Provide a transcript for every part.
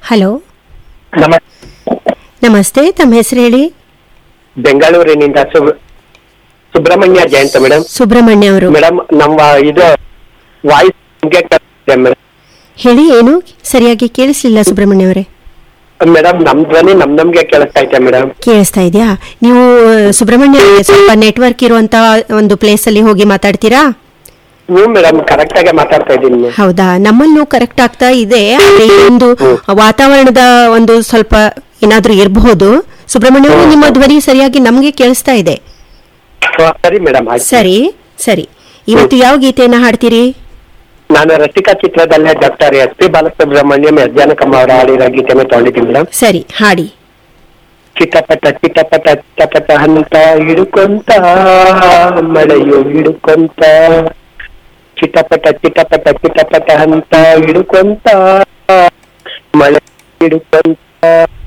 Hello ನಮ್ಮ ನಮಸ್ತೆ ತಮ್ಮ ಹೆಸರು ಹೇಳಿ ಬೆಂಗಳೂರಿನಿಂದ ಸುಬ್ ಸುಬ್ರಹ್ಮಣ್ಯ ಜಯಂತ ಮೇಡಮ್ ಸುಬ್ರಹ್ಮಣ್ಯ ಅವರು ಮೇಡಮ್ ನಮ್ಮ ಇದು ವಾಯ್ಸ್ ನಿಮ್ಗೆ ಕೇಳ್ತಿದೆ ಮೇಡಮ್ ಹೇಳಿ ಏನು ಸರಿಯಾಗಿ ಕೇಳಿಸ್ಲಿಲ್ಲ ಸುಬ್ರಹ್ಮಣ್ಯ ಅವರೇ ಮೇಡಮ್ ನಮ್ ಧ್ವನಿ ನಮ್ ನಮ್ಗೆ ಕೇಳಿಸ್ತಾ ಐತೆ ಮೇಡಮ್ ಕೇಳಿಸ್ತಾ ಇದೆಯಾ ನೀವು ಆ, ಸುಬ್ರಹ್ಮಣ್ಯ ಅವರೇ, ಸ್ವಲ್ಪ ನೆಟ್ವರ್ಕ್ ಇರುವಂತ ಒಂದು ಪ್ಲೇಸ್ ಅಲ್ಲಿ ಹೋಗಿ ಮಾತಾಡ್ತೀರಾ ಹ್ಞೂ ಮೇಡಮ್ ಕರೆಕ್ಟ್ ಆಗಿ ಮಾತಾಡ್ತಾ ಇದ್ದೀನಿ ಹೌದಾ ನಮ್ಮಲ್ಲೂ ಕರೆಕ್ಟ್ ಆಗ್ತಾ ಇದೆ ಆದ್ರೆ ಈ ಒಂದು ವಾತಾವರಣದ ಒಂದು ಸ್ವಲ್ಪ ಏನಾದ್ರೂ ಇರಬಹುದು ಸುಬ್ರಹ್ಮಣ್ಯ ಅವರು ನಿಮ್ಮ ಧ್ವನಿ ಸರಿಯಾಗಿ ನಮ್ಗೆ ಕೇಳಿಸ್ತಾ ಇದೆ ಸರಿ ಮೇಡಮ್ ಆಯ್ತು ಸರಿ ಸರಿ ಇವತ್ತು ಯಾವ ಗೀತೆಯನ್ನ ಹಾಡ್ತೀರಿ ನಾನು ರಸಿಕಾ ಚಿತ್ರದಲ್ಲೇ ಡಾಕ್ಟರ್ ಎಸ್ ಪಿ ಬಾಲಸುಬ್ರಹ್ಮಣ್ಯಂ ಯಜ್ಞಾನಕಮ್ಮ ಅವರ ಹಾಡಿರೋ ಗೀತೆನ ತಗೊಂಡಿದ್ದೀನಿ ಮೇಡಮ್ ಸರಿ ಹಾಡಿ ಚಿಟಪಟ ಚಿಟಪಟ ಚಿಟಪಟ ಅಂತ ಹಿಡುಕೊಂತ ಮಳೆಯು ಹಿಡುಕೊಂತ ಚಿಟಪಟ ಚಿಟಪಟ ಚಿಟಪಟ ಅಂತ ಹಿಡುಕೊಂತ ಮಳೆ ಹಿಡುಕೊಂತ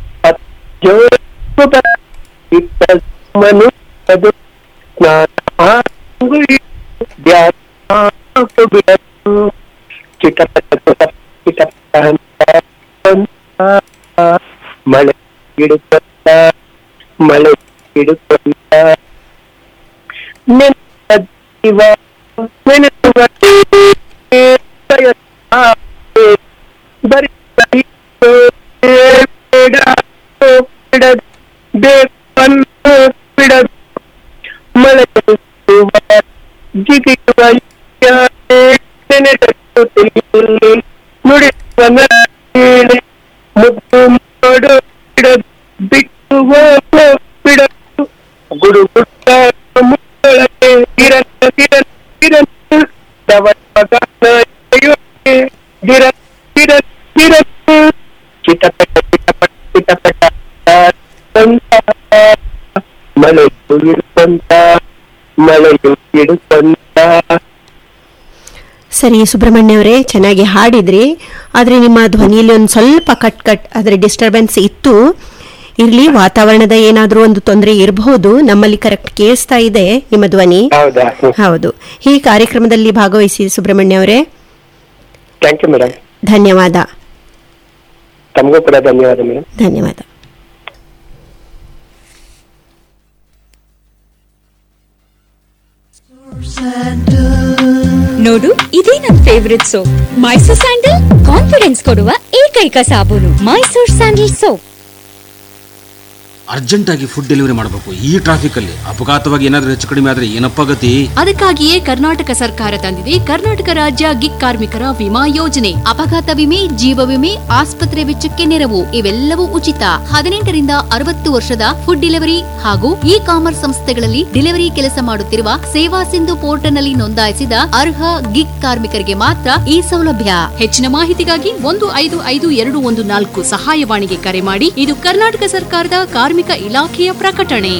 ಜೋರು ಇಟ್ಟ ಮನುಷ್ಯದು ಸ್ನಾನ ಧ್ಯಾನ ಬಿಡದು ಚಿಟಪಟ ಚಿಟಪಟ ಚಿಟಪಟ ಅಂತ ಹಿಡುಕೊಂತ ಮಳೆ ಹಿಡುಕೊಂತ ಮಳೆ ಹಿಡುಕೊಂತ ನೆನಪ ಜೀವ ನೆನೆಸುವ ಬಯಸಾದೆ. ಬರಿ ಬರಿಸೋ ಬೇಡ ಬಿಡದು ಬೇಕನ್ನು ಬಿಡದು ಮಳೆ ಸುರಿಸುವ ಜಿಗಿಯುವ ಯಾರೇ ನೆನೆಸುತ್ತಿಲ್ಲಿ ನುಡಿಸುವ ನಡೆ ಮುದ್ದು ಮಾಡು ಬಿಡದು ಬಿಟ್ಟು ಹೋಗೋ ಬಿಡದು ಗುಡು ಗುಡ್ಡ ಮುಟ್ಟೊಳಗೆ ಇರಲ್ಲ ಇರಲ್ಲ ಇರಲ್ಲ ದವಗಾನ ಯೋಗೆ ದಿರ ದಿರ ದಿರ ಚಿಟಪಟ ಚಿಟಪಟ ಚಿಟಪಟ ಕೊಂತ ಮಳೆಯು ಇಡುಕೊಂತ ಮಳೆಯು ಇಡುಕೊಂತ ಸರಿ ಸುಬ್ರಹ್ಮಣ್ಯ ಅವರೇ ಚೆನ್ನಾಗಿ ಹಾಡಿದ್ರಿ ಆದ್ರೆ ನಿಮ್ಮ ಧ್ವನಿಯಲ್ಲಿ ಒಂದು ಸ್ವಲ್ಪ ಕಟ್ ಕಟ್ ಅದರ ಡಿಸ್ಟರ್ಬೆನ್ಸ್ ಇತ್ತು ಇರ್ಲಿ ವಾತಾವರಣದ ಏನಾದ್ರೂ ಒಂದು ತೊಂದರೆ ಇರಬಹುದು ನಮ್ಮಲ್ಲಿ ಕರೆಕ್ಟ್ ಕೇಳಿಸ್ತಾ ಇದೆ ನಿಮ್ಮ ಧ್ವನಿ ಹೌದಾ ಹೌದು ಈ ಕಾರ್ಯಕ್ರಮದಲ್ಲಿ ಭಾಗವಹಿಸಿ ಸುಬ್ರಹ್ಮಣ್ಯ ಅವರೇ ಥ್ಯಾಂಕ್ ಯು ಮೇಡಮ್ ಧನ್ಯವಾದ ತಮಗೂ ಕೂಡ ಧನ್ಯವಾದ ಮೇಡಮ್ ಧನ್ಯವಾದ ನೋಡು ಇದೇ ನನ್ favourite soap Mysore sandal confidence ಕೊಡುವ ಏಕೈಕ ಸಾಬೂನು ಮೈಸೂರ್ ಸ್ಯಾಂಡಲ್ ಸೋಪ್ ಅರ್ಜೆಂಟ್ ಆಗಿ ಫುಡ್ ಡೆಲಿವರಿ ಮಾಡಬೇಕು ಈ ಟ್ರಾಫಿಕ್ ಅಲ್ಲಿ ಅಪಘಾತವಾಗಿ ಏನಾದ್ರೂ ಹೆಚ್ಚು ಕಡಿಮೆ ಆದ್ರೆ ಏನಪ್ಪ ಗತಿ ಅದಕ್ಕಾಗಿಯೇ ಕರ್ನಾಟಕ ಸರ್ಕಾರ ತಂದಿದೆ ಕರ್ನಾಟಕ ರಾಜ್ಯ ಗಿಗ್ ಕಾರ್ಮಿಕರ ವಿಮಾ ಯೋಜನೆ ಅಪಘಾತ ವಿಮೆ ಜೀವ ವಿಮೆ ಆಸ್ಪತ್ರೆ ವೆಚ್ಚಕ್ಕೆ ನೆರವು ಇವೆಲ್ಲವೂ ಉಚಿತ ಹದಿನೆಂಟರಿಂದ ಅರವತ್ತು ವರ್ಷದ ಫುಡ್ ಡೆಲಿವರಿ ಹಾಗೂ ಇ ಕಾಮರ್ಸ್ ಸಂಸ್ಥೆಗಳಲ್ಲಿ ಡೆಲಿವರಿ ಕೆಲಸ ಮಾಡುತ್ತಿರುವ ಸೇವಾ ಸಿಂಧು ಪೋರ್ಟಲ್ನಲ್ಲಿ ನೋಂದಾಯಿಸಿದ ಅರ್ಹ ಗಿಗ್ ಕಾರ್ಮಿಕರಿಗೆ ಮಾತ್ರ ಈ ಸೌಲಭ್ಯ ಹೆಚ್ಚಿನ ಮಾಹಿತಿಗಾಗಿ ಒಂದು ಐದು ಐದು ಎರಡು ಒಂದು ನಾಲ್ಕು ಸಹಾಯವಾಣಿಗೆ ಕರೆ ಮಾಡಿ ಇದು ಕರ್ನಾಟಕ ಸರ್ಕಾರದ ಕಾರ್ಮಿಕ ಇಲಾಖೆಯ ಪ್ರಕಟಣೆ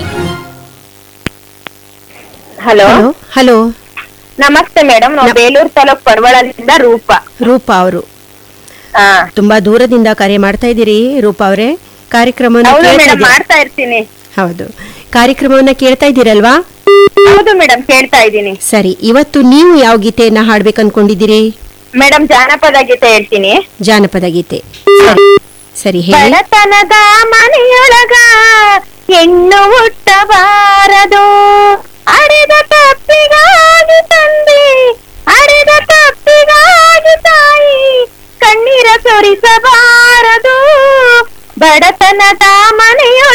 ಹಲೋ ಹಲೋ ಹಲೋ ನಮಸ್ತೆ ಮೇಡಮ್ ನಾವು ನ- ಬೇಲೂರು ತಾಲೂಕ್ ಪಡವಳದಿಂದ ರೂಪ ರೂಪಾ ಅವರು ಹಾ ತುಂಬಾ ದೂರದಿಂದ ಕರೆ ಮಾಡ್ತಾ ಇದ್ದೀರಿ ರೂಪಾ ಅವರೇ ಕಾರ್ಯಕ್ರಮವನ್ನು ಹೌದು ಕೇಳ್ತಾ ಮೇಡಮ್ ಇದ್ದೀರಾ? ಮಾಡ್ತಾ ಇರ್ತೀನಿ ಹೌದು ಕಾರ್ಯಕ್ರಮವನ್ನ ಕೇಳ್ತಾ ಇದ್ದೀರಲ್ವಾ ಹೌದು ಮೇಡಮ್ ಕೇಳ್ತಾ ಇದ್ದೀನಿ ಸರಿ ಇವತ್ತು ನೀವು ಯಾವ ಗೀತೆಯನ್ನ ಹಾಡ್ಬೇಕು ಅನ್ಕೊಂಡಿದ್ದೀರಿ ಮೇಡಮ್ ಜಾನಪದ ಗೀತೆ ಹೇಳ್ತೀನಿ ಜಾನಪದ ಗೀತೆ ಸರಿ ಸರಿ ಹೇಳಿ ಬಡತನದ ಮನೆಯೊಳಗ ಹೆಣ್ಣು ಹುಟ್ಟಬಾರದು ಅಡೆದ ತಪ್ಪಿಗಾಗಿ ತಂದೆ ಅಡೆದ ತಪ್ಪಿಗಾಗಿ ತಾಯಿ ಕಣ್ಣೀರ ಸುರಿಸಬಾರದು ಬಡತನದ ಮನೆಯೊಳಗ